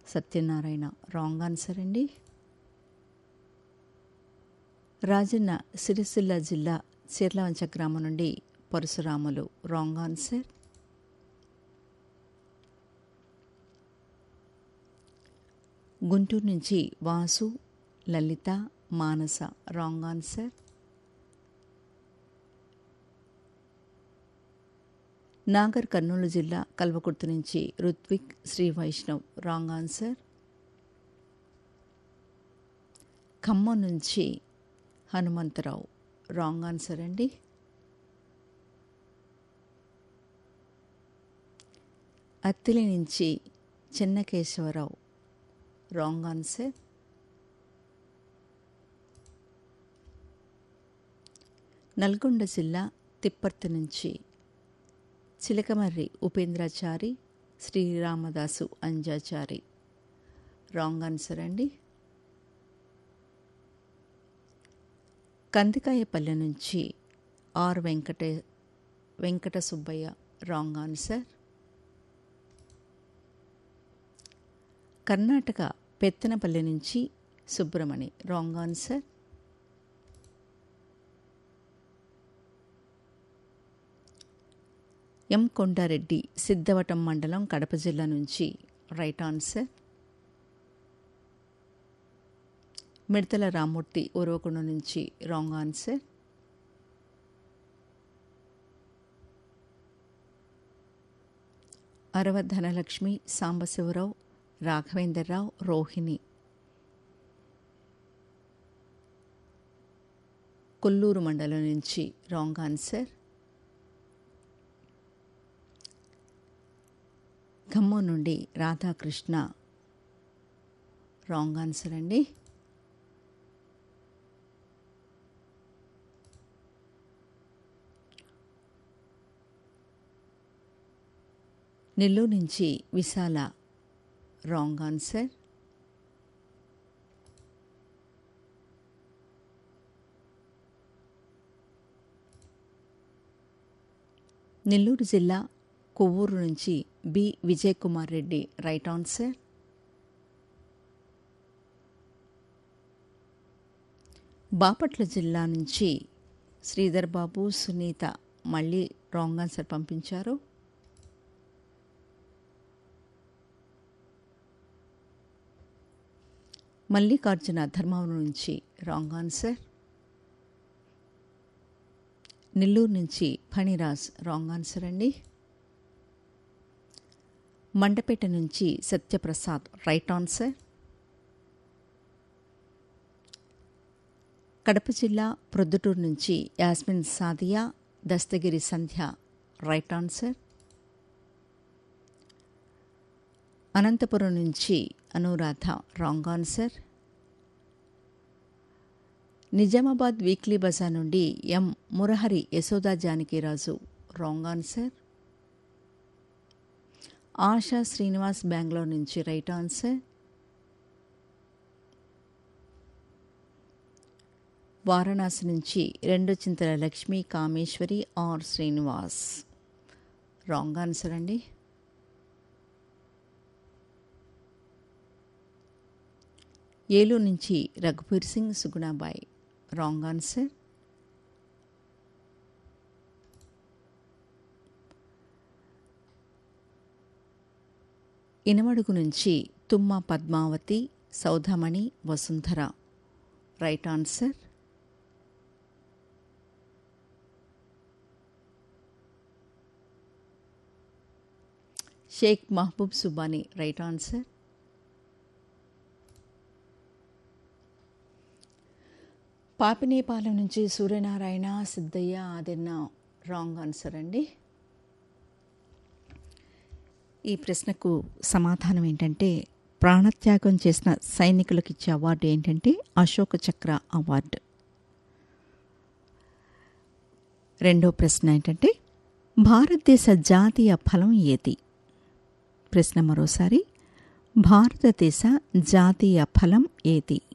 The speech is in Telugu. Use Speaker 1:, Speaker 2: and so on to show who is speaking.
Speaker 1: సత్యనారాయణ రాంగ్ ఆన్సర్ అండి రాజన్న సిరిసిల్ల జిల్లా చీర్లవంచ గ్రామం నుండి పరశురాములు రాంగ్ ఆన్సర్ గుంటూరు నుంచి వాసు లలిత మానస రాంగ్ ఆన్సర్ నాగర్ కర్నూలు జిల్లా కల్వకుర్తి నుంచి రుత్విక్ శ్రీ వైష్ణవ్ రాంగ్ ఆన్సర్ ఖమ్మం నుంచి హనుమంతరావు రాంగ్ ఆన్సర్ అండి అత్తిలి నుంచి చెన్నకేశవరావు రాంగ్ ఆన్సర్ నల్గొండ జిల్లా తిప్పర్తి నుంచి చిలకమర్రి ఉపేంద్రాచారి శ్రీరామదాసు అంజాచారి రాంగ్ ఆన్సర్ అండి కందికాయపల్లె నుంచి R Venkata Venkata Subbaiah wrong answer Karnataka Pettanapalli నుంచి Subramani wrong answer M Kondareddy Siddhavatam మండలం కడప జిల్లా నుంచి రైట్ ఆన్సర్ మిడతల రామూర్తి ఉరవకొండ నుంచి రాంగ్ ఆన్సర్ అరవ ధనలక్ష్మి సాంబశివరావు రాఘవేంద్రరావు రోహిణి కొల్లూరు మండలం నుంచి రాంగ్ ఆన్సర్ ఖమ్మం నుండి రాధాకృష్ణ రాంగ్ ఆన్సర్ అండి నెల్లూరు నుంచి విశాల రాంగ్ ఆన్సర్ నెల్లూరు జిల్లా కొవ్వూరు నుంచి B Vijay Kumar Reddy right answer Bapatla జిల్లా నుంచి శ్రీధర్ బాబు సునీత మళ్ళీ రాంగ్ ఆన్సర్ పంపించారు మల్లికార్జున ధర్మవరం నుంచి రాంగ్ ఆన్సర్ నెల్లూరు నుంచి ఫణిరాజ్ రాంగ్ ఆన్సర్ అండి మండపేట నుంచి సత్యప్రసాద్ రైట్ ఆన్సర్ కడప జిల్లా ప్రొద్దుటూరు నుంచి యాస్మిన్ సాదియా దస్తగిరి సంధ్య రైట్ ఆన్సర్ అనంతపురం నుంచి Anuradha wrong answer Nizamabad weekly బజార్ నుండి M Murahari Yashoda Janakiraju wrong answer Asha Srinivas Bengaluru నుంచి రైట్ ఆన్సర్ వారణాసి నుంచి రెండు Chintala Lakshmi Kameswari R Srinivas wrong answer అండి ఏలూరు నుంచి రఘుబీర్ సింగ్ సుగుణాబాయ్ రాంగ్ ఆన్సర్ ఇనమడుగు నుంచి Thumma Padmavathi Soudhamani Vasundhara right answer Sheikh Mahaboob Subhani right answer Papinepalem నుంచి సూర్యనారాయణ సిద్ధయ్య ఆదిన్న రాంగ్ ఆన్సర్ అండి ఈ ప్రశ్నకు సమాధానం ఏంటంటే ప్రాణత్యాగం చేసిన సైనికులకు ఇచ్చే అవార్డు ఏంటంటే అశోక చక్ర అవార్డు రెండో ప్రశ్న ఏంటంటే భారతదేశ జాతీయ ఫలం ఏది ప్రశ్న మరోసారి భారతదేశ జాతీయ ఫలం ఏది